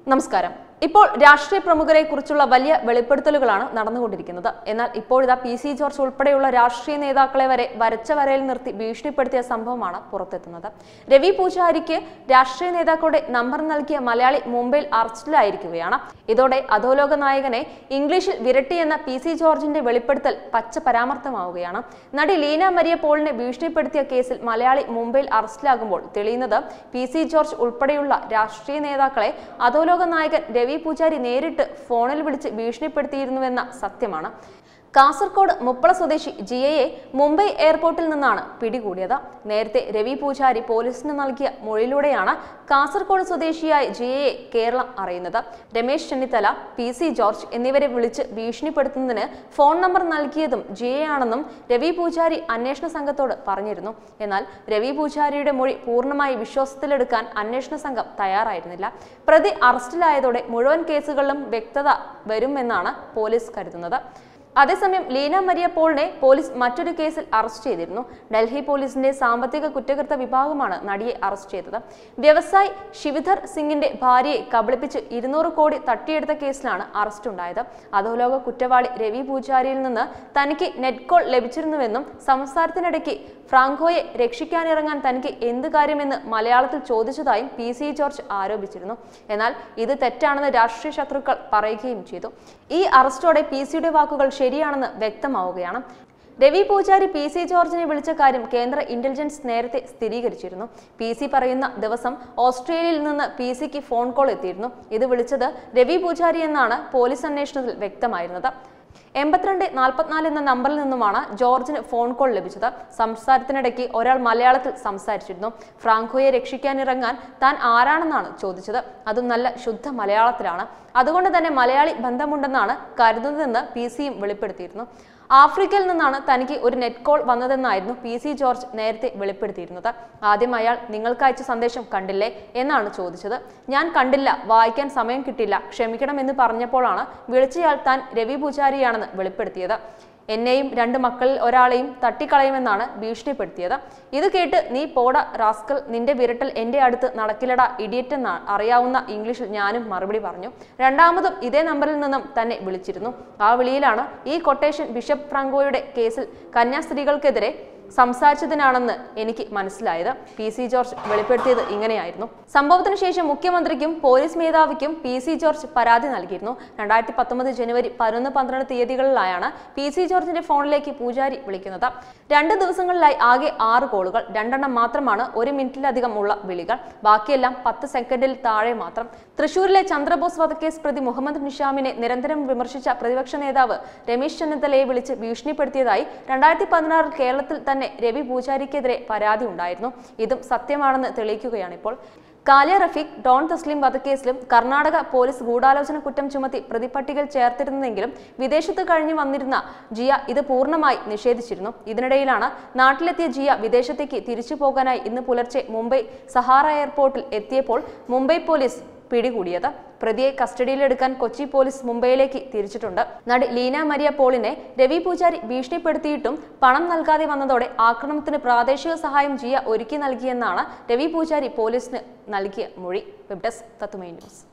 നമസ്കാരം ഇപ്പോൾ രാഷ്ട്രീയ പ്രമുഖരെ കുറിച്ചുള്ള വലിയ വെളിപ്പെടുത്തലുകളാണ് നടന്നുകൊണ്ടിരിക്കുന്നത് എന്നാൽ ഇപ്പോഴിതാ പി സി ജോർജ് ഉൾപ്പെടെയുള്ള രാഷ്ട്രീയ നേതാക്കളെ വരെ വരച്ച വരയിൽ നിർത്തി ഭീഷണിപ്പെടുത്തിയ സംഭവമാണ് പുറത്തെത്തുന്നത് രവി പൂജാരിക്ക് രാഷ്ട്രീയ നേതാക്കളുടെ നമ്പർ നൽകിയ മലയാളി മുംബൈയിൽ അറസ്റ്റിലായിരിക്കുകയാണ് ഇതോടെ അധോലോക നായകനെ ഇംഗ്ലീഷിൽ വിരട്ടിയെന്ന പി സി ജോർജിന്റെ വെളിപ്പെടുത്തൽ പച്ച പരാമർശമാവുകയാണ് നടി ലീന മരിയ പോളിനെ ഭീഷണിപ്പെടുത്തിയ കേസിൽ മലയാളി മുംബൈയിൽ അറസ്റ്റിലാകുമ്പോൾ തെളിയുന്നത് പി സി ജോർജ് ഉൾപ്പെടെയുള്ള രാഷ്ട്രീയ നേതാക്കളെ അധോലോക നായകൻ രവി പൂജാരി നേരിട്ട് ഫോണിൽ വിളിച്ച് ഭീഷണിപ്പെടുത്തിയിരുന്നുവെന്ന സത്യമാണ് കാസർഗോഡ് മുപ്പള സ്വദേശി ജിയയെ മുംബൈ എയർപോർട്ടിൽ നിന്നാണ് പിടികൂടിയത് നേരത്തെ രവി പൂജാരി പോലീസിന് നൽകിയ മൊഴിയിലൂടെയാണ് കാസർഗോഡ് സ്വദേശിയായ ജിയയെ കേരളം അറിയുന്നത് Ramesh Chennithala P C George എന്നിവരെ വിളിച്ച് ഭീഷണിപ്പെടുത്തുന്നതിന് ഫോൺ നമ്പർ നൽകിയതും ജിയയാണെന്നും രവി പൂജാരി അന്വേഷണ സംഘത്തോട് പറഞ്ഞിരുന്നു എന്നാൽ രവി പൂജാരിയുടെ മൊഴി പൂർണ്ണമായി വിശ്വാസത്തിലെടുക്കാൻ അന്വേഷണ സംഘം തയ്യാറായിരുന്നില്ല പ്രതി അറസ്റ്റിലായതോടെ മുഴുവൻ കേസുകളിലും വ്യക്തത വരുമെന്നാണ് പോലീസ് കരുതുന്നത് അതേസമയം ലീന മരിയ പോളിനെ പോലീസ് മറ്റൊരു കേസിൽ അറസ്റ്റ് ചെയ്തിരുന്നു ഡൽഹി പോലീസിന്റെ സാമ്പത്തിക കുറ്റകൃത്യ വിഭാഗമാണ് നടിയെ അറസ്റ്റ് ചെയ്തത് വ്യവസായി ശിവിധർ സിംഗിന്റെ ഭാര്യയെ കബളിപ്പിച്ച് ഇരുന്നൂറ് കോടി തട്ടിയെടുത്ത കേസിലാണ് അറസ്റ്റ് ഉണ്ടായത് അധോലോക കുറ്റവാളി രവി പൂജാരിയിൽ നിന്ന് തനിക്ക് നെറ്റ് കോൾ ലഭിച്ചിരുന്നുവെന്നും സംസാരത്തിനിടയ്ക്ക് ഫ്രാങ്കോയെ രക്ഷിക്കാനിറങ്ങാൻ തനിക്ക് എന്ത് കാര്യമെന്ന് മലയാളത്തിൽ ചോദിച്ചതായും പി സി ജോർജ് ആരോപിച്ചിരുന്നു എന്നാൽ ഇത് തെറ്റാണെന്ന് രാഷ്ട്രീയ ശത്രുക്കൾ പറയുകയും ചെയ്തു ഈ അറസ്റ്റോടെ പി സിയുടെ വാക്കുകൾ ശരിയാണെന്ന് വ്യക്തമാവുകയാണ് രവി പൂജാരി പി സി ജോർജിനെ വിളിച്ച കാര്യം കേന്ദ്ര ഇന്റലിജൻസ് നേരത്തെ സ്ഥിരീകരിച്ചിരുന്നു പി സി പറയുന്ന ദിവസം ഓസ്ട്രേലിയയിൽ നിന്ന് പി സിക്ക് ഫോൺ കോൾ എത്തിയിരുന്നു ഇത് വിളിച്ചത് രവി പൂജാരി എന്നാണ് പോലീസ് അന്വേഷണത്തിൽ വ്യക്തമായിരുന്നത് എൺപത്തിരണ്ട് നാൽപ്പത്തിനാല് എന്ന നമ്പറിൽ നിന്നുമാണ് ജോർജിന് ഫോൺ കോൾ ലഭിച്ചത് സംസാരത്തിനിടയ്ക്ക് ഒരാൾ മലയാളത്തിൽ സംസാരിച്ചിരുന്നു ഫ്രാങ്കോയെ രക്ഷിക്കാനിറങ്ങാൻ താൻ ആരാണെന്നാണ് ചോദിച്ചത് അതും നല്ല ശുദ്ധ മലയാളത്തിലാണ് അതുകൊണ്ട് തന്നെ മലയാളി ബന്ധമുണ്ടെന്നാണ് കരുതുന്നതെന്ന് പി സിയും വെളിപ്പെടുത്തിയിരുന്നു ആഫ്രിക്കയിൽ നിന്നാണ് തനിക്ക് ഒരു നെറ്റ് കോൾ വന്നതെന്നായിരുന്നു പി സി ജോർജ് നേരത്തെ വെളിപ്പെടുത്തിയിരുന്നത് ആദ്യം അയാൾ നിങ്ങൾക്ക് അയച്ച സന്ദേശം കണ്ടില്ലേ എന്നാണ് ചോദിച്ചത് ഞാൻ കണ്ടില്ല വായിക്കാൻ സമയം കിട്ടില്ല ക്ഷമിക്കണം എന്ന് പറഞ്ഞപ്പോഴാണ് വിളിച്ചയാൾ താൻ രവി പൂജാരിയാണെന്ന് വെളിപ്പെടുത്തിയത് എന്നെയും രണ്ട് മക്കളിൽ ഒരാളെയും തട്ടിക്കളയുമെന്നാണ് ഭീഷണിപ്പെടുത്തിയത് ഇത് കേട്ട് നീ പോട റാസ്കൽ നിന്റെ വിരട്ടൽ എന്റെ അടുത്ത് നടക്കില്ലടാ ഇഡിയറ്റ് എന്ന് അറിയാവുന്ന ഇംഗ്ലീഷിൽ ഞാനും മറുപടി പറഞ്ഞു രണ്ടാമതും ഇതേ നമ്പറിൽ നിന്നും തന്നെ വിളിച്ചിരുന്നു ആ വിളിയിലാണ് ഈ കൊട്ടേഷൻ ബിഷപ്പ് ഫ്രാങ്കോയുടെ കേസിൽ കന്യാസ്ത്രീകൾക്കെതിരെ സംസാരിച്ചതിനാണെന്ന് എനിക്ക് മനസ്സിലായത് പി സി ജോർജ് വെളിപ്പെടുത്തിയത് ഇങ്ങനെയായിരുന്നു സംഭവത്തിന് ശേഷം മുഖ്യമന്ത്രിക്കും പോലീസ് മേധാവിക്കും പി സി ജോർജ് പരാതി നൽകിയിരുന്നു രണ്ടായിരത്തി പത്തൊമ്പത് ജനുവരി പതിനൊന്ന് പന്ത്രണ്ട് തീയതികളിലായാണ് പി സി ജോർജിന്റെ ഫോണിലേക്ക് പൂജാരി വിളിക്കുന്നത് രണ്ട് ദിവസങ്ങളിലായി ആകെ ആറ് കോളുകൾ രണ്ടെണ്ണം മാത്രമാണ് ഒരു മിനിറ്റിലധികം ഉള്ള വിളികൾ ബാക്കിയെല്ലാം പത്ത് സെക്കൻഡിൽ താഴെ മാത്രം തൃശൂരിലെ ചന്ദ്രബോസ് വധക്കേസ് പ്രതി മുഹമ്മദ് നിഷാമിനെ നിരന്തരം വിമർശിച്ച പ്രതിപക്ഷ നേതാവ് രമേശ് ചെന്നിത്തലയെ വിളിച്ച് ഭീഷണിപ്പെടുത്തിയതായി രണ്ടായിരത്തി പതിനാറിൽ കേരളത്തിൽ തന്നെ രവി പൂജാരിക്കെതിരെ പരാതി ഉണ്ടായിരുന്നു ഇതും സത്യമാണെന്ന് തെളിയിക്കുകയാണിപ്പോൾ കാലിയ റഫീഖ് ഡോൺ തസ്ലിം വധക്കേസിലും കർണാടക പോലീസ് ഗൂഢാലോചന കുറ്റം ചുമത്തി പ്രതിപട്ടികയിൽ ചേർത്തിരുന്നെങ്കിലും വിദേശത്ത് കഴിഞ്ഞു വന്നിരുന്ന ജിയ ഇത് പൂർണ്ണമായി നിഷേധിച്ചിരുന്നു ഇതിനിടയിലാണ് നാട്ടിലെത്തിയ ജിയ വിദേശത്തേക്ക് തിരിച്ചു പോകാനായി ഇന്ന് പുലർച്ചെ മുംബൈ സഹാറ എയർപോർട്ടിൽ എത്തിയപ്പോൾ മുംബൈ പോലീസ് പിടികൂടിയത് പ്രതിയെ കസ്റ്റഡിയിലെടുക്കാൻ കൊച്ചി പോലീസ് മുംബൈയിലേക്ക് തിരിച്ചിട്ടുണ്ട് നടി ലീന മരിയ പോളിനെ രവി പൂജാരി ഭീഷണിപ്പെടുത്തിയിട്ടും പണം നൽകാതെ വന്നതോടെ ആക്രമണത്തിന് പ്രാദേശിക സഹായം ജിയ ഒരുക്കി നൽകിയെന്നാണ് രവി പൂജാരി പോലീസിന് നൽകിയ മൊഴി വെബ് ഡെസ്ക് തത്തുമൈ ന്യൂസ്